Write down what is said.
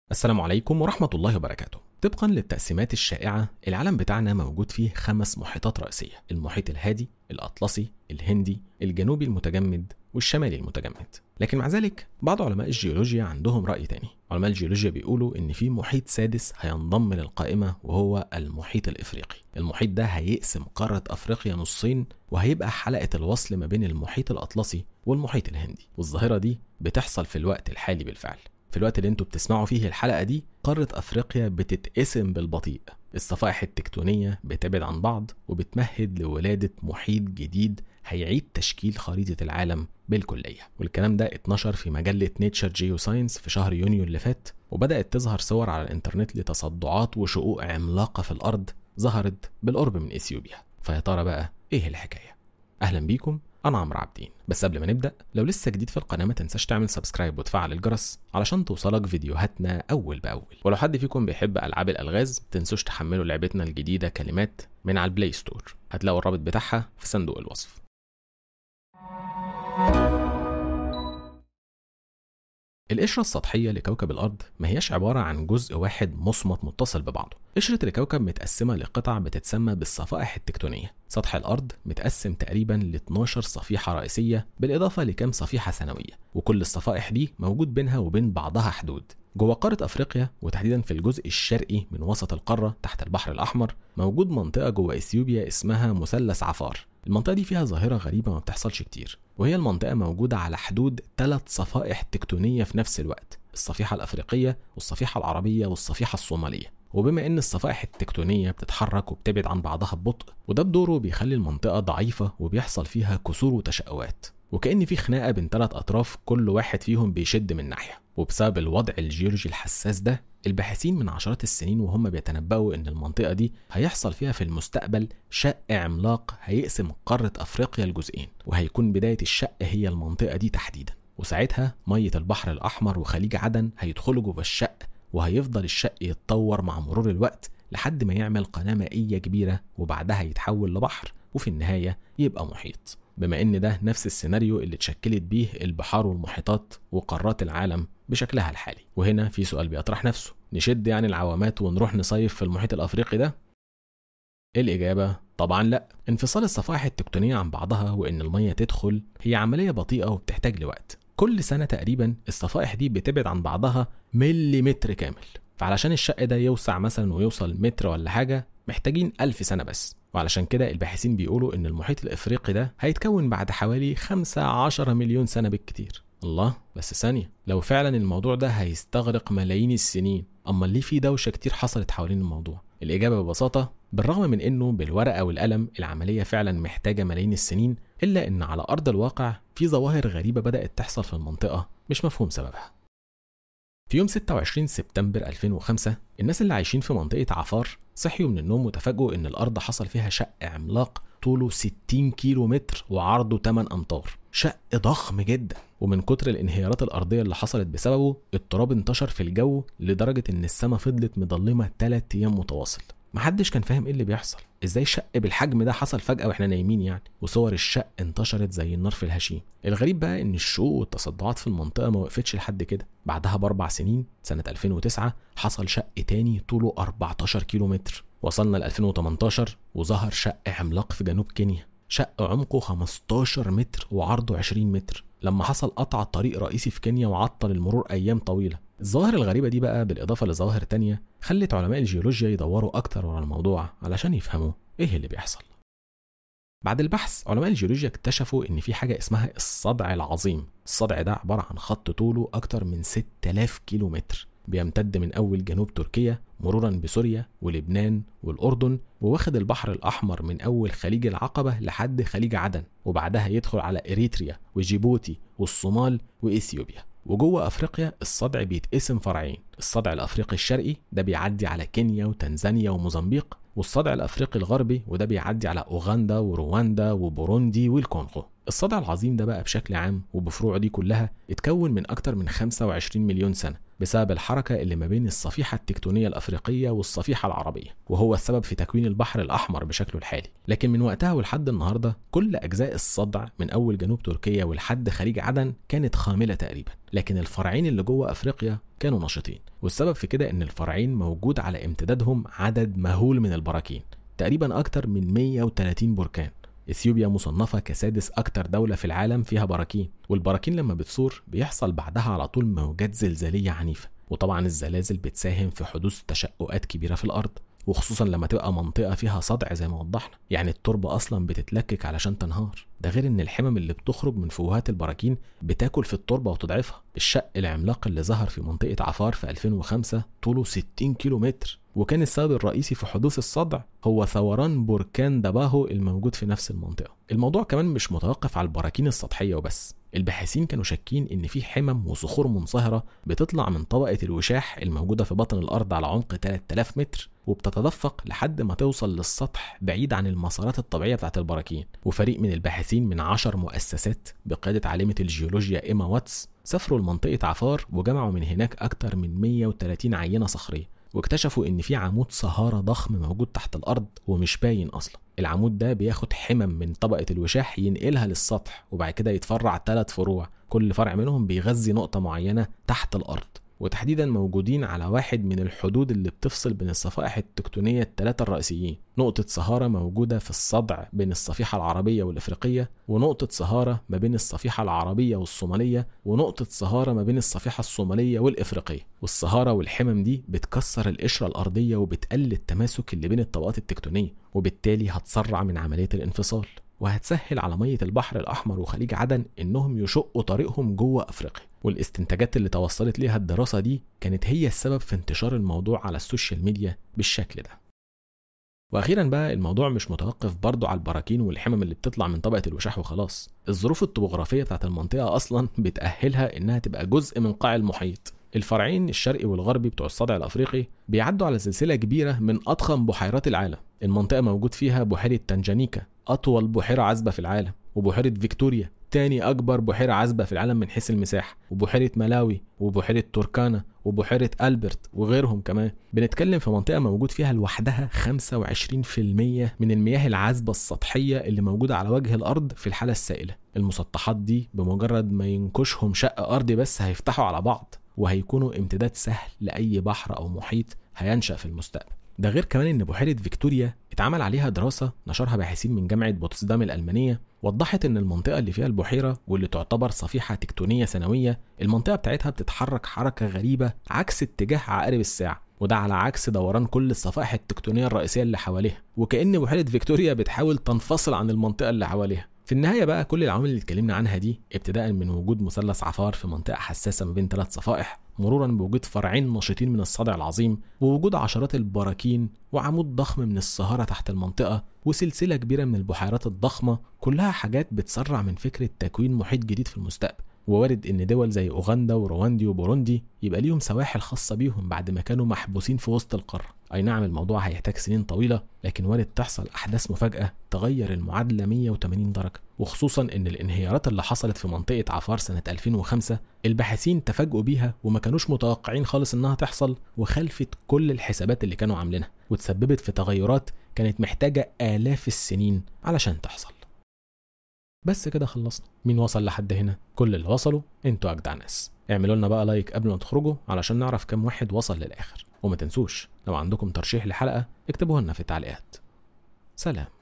السلام عليكم ورحمة الله وبركاته طبقا للتقسيمات الشائعة العالم بتاعنا موجود فيه خمس محيطات رئيسية المحيط الهادي الأطلسي الهندي الجنوبي المتجمد والشمالي المتجمد لكن مع ذلك بعض علماء الجيولوجيا عندهم رأي تاني علماء الجيولوجيا بيقولوا إن في محيط سادس هينضم للقائمة وهو المحيط الإفريقي المحيط ده هيقسم قارة أفريقيا نصين وهيبقى حلقة الوصل ما بين المحيط الأطلسي والمحيط الهندي والظاهرة دي بتحصل في الوقت الحالي بالفعل في الوقت اللي انتوا بتسمعوا فيه الحلقة دي قارة أفريقيا بتتقسم بالبطيء الصفائح التكتونية بتبعد عن بعض وبتمهد لولادة محيط جديد هيعيد تشكيل خريطة العالم بالكلية والكلام ده اتنشر في مجلة نيتشر جيو ساينس في شهر يونيو اللي فات وبدأت تظهر صور على الإنترنت لتصدعات وشقوق عملاقة في الأرض ظهرت بالقرب من إثيوبيا فيا ترى بقى إيه الحكاية؟ أهلا بيكم انا عمرو عابدين بس قبل ما نبدا لو لسه جديد في القناه ما تنساش تعمل سبسكرايب وتفعل الجرس علشان توصلك فيديوهاتنا اول باول ولو حد فيكم بيحب العاب الالغاز تنسوش تحملوا لعبتنا الجديده كلمات من على البلاي ستور هتلاقوا الرابط بتاعها في صندوق الوصف القشرة السطحية لكوكب الأرض ما هياش عبارة عن جزء واحد مصمت متصل ببعضه قشرة الكوكب متقسمة لقطع بتتسمى بالصفائح التكتونية سطح الأرض متقسم تقريبا ل 12 صفيحة رئيسية بالإضافة لكام صفيحة ثانوية وكل الصفائح دي موجود بينها وبين بعضها حدود جوه قارة أفريقيا وتحديدا في الجزء الشرقي من وسط القارة تحت البحر الأحمر موجود منطقة جوه إثيوبيا اسمها مثلث عفار المنطقة دي فيها ظاهرة غريبة ما بتحصلش كتير وهي المنطقة موجودة على حدود ثلاث صفائح تكتونية في نفس الوقت الصفيحة الأفريقية والصفيحة العربية والصفيحة الصومالية وبما ان الصفائح التكتونيه بتتحرك وبتبعد عن بعضها ببطء وده بدوره بيخلي المنطقه ضعيفه وبيحصل فيها كسور وتشققات وكأن في خناقة بين ثلاث أطراف كل واحد فيهم بيشد من ناحية وبسبب الوضع الجيولوجي الحساس ده الباحثين من عشرات السنين وهم بيتنبأوا إن المنطقة دي هيحصل فيها في المستقبل شق عملاق هيقسم قارة أفريقيا لجزئين وهيكون بداية الشق هي المنطقة دي تحديدا وساعتها مية البحر الأحمر وخليج عدن هيدخلوا جوه الشق وهيفضل الشق يتطور مع مرور الوقت لحد ما يعمل قناة مائية كبيرة وبعدها يتحول لبحر وفي النهاية يبقى محيط بما ان ده نفس السيناريو اللي اتشكلت بيه البحار والمحيطات وقارات العالم بشكلها الحالي وهنا في سؤال بيطرح نفسه نشد يعني العوامات ونروح نصيف في المحيط الافريقي ده الإجابة طبعا لا انفصال الصفائح التكتونية عن بعضها وإن المية تدخل هي عملية بطيئة وبتحتاج لوقت كل سنة تقريبا الصفائح دي بتبعد عن بعضها مليمتر كامل فعلشان الشق ده يوسع مثلا ويوصل متر ولا حاجة محتاجين ألف سنة بس وعلشان كده الباحثين بيقولوا إن المحيط الإفريقي ده هيتكون بعد حوالي 15 مليون سنة بالكتير الله بس ثانية لو فعلا الموضوع ده هيستغرق ملايين السنين أما ليه في دوشة كتير حصلت حوالين الموضوع الإجابة ببساطة بالرغم من إنه بالورقة والقلم العملية فعلا محتاجة ملايين السنين إلا إن على أرض الواقع في ظواهر غريبة بدأت تحصل في المنطقة مش مفهوم سببها في يوم 26 سبتمبر 2005 الناس اللي عايشين في منطقة عفار صحيوا من النوم وتفاجئوا إن الأرض حصل فيها شق عملاق طوله 60 كيلو متر وعرضه 8 أمتار شق ضخم جدا ومن كتر الانهيارات الأرضية اللي حصلت بسببه التراب انتشر في الجو لدرجة إن السماء فضلت مظلمة 3 أيام متواصل محدش كان فاهم ايه اللي بيحصل ازاي شق بالحجم ده حصل فجاه واحنا نايمين يعني وصور الشق انتشرت زي النار في الهشيم الغريب بقى ان الشقوق والتصدعات في المنطقه ما وقفتش لحد كده بعدها باربع سنين سنه 2009 حصل شق تاني طوله 14 كيلو متر وصلنا ل 2018 وظهر شق عملاق في جنوب كينيا شق عمقه 15 متر وعرضه 20 متر لما حصل قطع طريق رئيسي في كينيا وعطل المرور ايام طويله الظواهر الغريبة دي بقى بالإضافة لظواهر تانية خلت علماء الجيولوجيا يدوروا أكتر ورا الموضوع علشان يفهموا إيه اللي بيحصل بعد البحث علماء الجيولوجيا اكتشفوا إن في حاجة اسمها الصدع العظيم الصدع ده عبارة عن خط طوله أكتر من 6000 كيلو متر بيمتد من أول جنوب تركيا مرورا بسوريا ولبنان والأردن وواخد البحر الأحمر من أول خليج العقبة لحد خليج عدن وبعدها يدخل على إريتريا وجيبوتي والصومال وإثيوبيا وجوه افريقيا الصدع بيتقسم فرعين الصدع الافريقي الشرقي ده بيعدي على كينيا وتنزانيا وموزمبيق والصدع الافريقي الغربي وده بيعدي على اوغندا ورواندا وبوروندي والكونغو الصدع العظيم ده بقى بشكل عام وبفروعه دي كلها اتكون من اكتر من 25 مليون سنه بسبب الحركة اللي ما بين الصفيحة التكتونية الأفريقية والصفيحة العربية وهو السبب في تكوين البحر الأحمر بشكله الحالي لكن من وقتها ولحد النهاردة كل أجزاء الصدع من أول جنوب تركيا ولحد خليج عدن كانت خاملة تقريبا لكن الفرعين اللي جوه أفريقيا كانوا نشيطين والسبب في كده ان الفرعين موجود على امتدادهم عدد مهول من البراكين تقريبا اكتر من 130 بركان اثيوبيا مصنفه كسادس اكتر دوله في العالم فيها براكين والبراكين لما بتصور بيحصل بعدها على طول موجات زلزاليه عنيفه وطبعا الزلازل بتساهم في حدوث تشققات كبيره في الارض وخصوصا لما تبقى منطقه فيها صدع زي ما وضحنا يعني التربه اصلا بتتلكك علشان تنهار ده غير ان الحمم اللي بتخرج من فوهات البراكين بتاكل في التربه وتضعفها الشق العملاق اللي ظهر في منطقه عفار في 2005 طوله 60 كيلو متر وكان السبب الرئيسي في حدوث الصدع هو ثوران بركان دباهو الموجود في نفس المنطقه الموضوع كمان مش متوقف على البراكين السطحيه وبس الباحثين كانوا شاكين ان في حمم وصخور منصهره بتطلع من طبقه الوشاح الموجوده في بطن الارض على عمق 3000 متر وبتتدفق لحد ما توصل للسطح بعيد عن المسارات الطبيعيه بتاعت البراكين وفريق من الباحثين من 10 مؤسسات بقياده عالمه الجيولوجيا ايما واتس سافروا لمنطقه عفار وجمعوا من هناك اكتر من 130 عينه صخريه واكتشفوا ان في عمود صهارة ضخم موجود تحت الارض ومش باين اصلا العمود ده بياخد حمم من طبقة الوشاح ينقلها للسطح وبعد كده يتفرع ثلاث فروع كل فرع منهم بيغذي نقطة معينة تحت الأرض وتحديدا موجودين على واحد من الحدود اللي بتفصل بين الصفائح التكتونية الثلاثة الرئيسيين نقطة صهارة موجودة في الصدع بين الصفيحة العربية والإفريقية ونقطة صهارة ما بين الصفيحة العربية والصومالية ونقطة صهارة ما بين الصفيحة الصومالية والإفريقية والصهارة والحمم دي بتكسر القشرة الأرضية وبتقلل التماسك اللي بين الطبقات التكتونية وبالتالي هتسرع من عملية الانفصال وهتسهل على مية البحر الأحمر وخليج عدن إنهم يشقوا طريقهم جوه أفريقيا والاستنتاجات اللي توصلت ليها الدراسة دي كانت هي السبب في انتشار الموضوع على السوشيال ميديا بالشكل ده واخيرا بقى الموضوع مش متوقف برضه على البراكين والحمم اللي بتطلع من طبقه الوشاح وخلاص الظروف الطبوغرافيه بتاعت المنطقه اصلا بتاهلها انها تبقى جزء من قاع المحيط الفرعين الشرقي والغربي بتوع الصدع الافريقي بيعدوا على سلسله كبيره من اضخم بحيرات العالم المنطقه موجود فيها بحيره تنجانيكا اطول بحيره عذبه في العالم وبحيره فيكتوريا تاني أكبر بحيرة عذبة في العالم من حيث المساحة وبحيرة ملاوي وبحيرة توركانا وبحيرة ألبرت وغيرهم كمان بنتكلم في منطقة موجود فيها لوحدها 25% من المياه العذبة السطحية اللي موجودة على وجه الأرض في الحالة السائلة المسطحات دي بمجرد ما ينكشهم شق أرضي بس هيفتحوا على بعض وهيكونوا امتداد سهل لأي بحر أو محيط هينشأ في المستقبل ده غير كمان ان بحيره فيكتوريا اتعمل عليها دراسه نشرها باحثين من جامعه بوتسدام الالمانيه وضحت ان المنطقه اللي فيها البحيره واللي تعتبر صفيحه تكتونيه سنويه المنطقه بتاعتها بتتحرك حركه غريبه عكس اتجاه عقارب الساعه وده على عكس دوران كل الصفائح التكتونيه الرئيسيه اللي حواليها وكأن بحيره فيكتوريا بتحاول تنفصل عن المنطقه اللي حواليها في النهايه بقى كل العوامل اللي اتكلمنا عنها دي ابتداء من وجود مثلث عفار في منطقه حساسه ما بين ثلاث صفائح مرورا بوجود فرعين نشيطين من الصدع العظيم ووجود عشرات البراكين وعمود ضخم من الصهارة تحت المنطقة وسلسلة كبيرة من البحيرات الضخمة كلها حاجات بتسرع من فكرة تكوين محيط جديد في المستقبل ووارد ان دول زي اوغندا ورواندي وبوروندي يبقى ليهم سواحل خاصه بيهم بعد ما كانوا محبوسين في وسط القاره اي نعم الموضوع هيحتاج سنين طويله لكن وارد تحصل احداث مفاجاه تغير المعادله 180 درجه وخصوصا ان الانهيارات اللي حصلت في منطقه عفار سنه 2005 الباحثين تفاجئوا بيها وما كانوش متوقعين خالص انها تحصل وخلفت كل الحسابات اللي كانوا عاملينها وتسببت في تغيرات كانت محتاجه الاف السنين علشان تحصل بس كده خلصنا مين وصل لحد هنا كل اللي وصلوا انتوا اجدع ناس اعملوا لنا بقى لايك قبل ما تخرجوا علشان نعرف كم واحد وصل للاخر وما تنسوش لو عندكم ترشيح لحلقه اكتبوها لنا في التعليقات سلام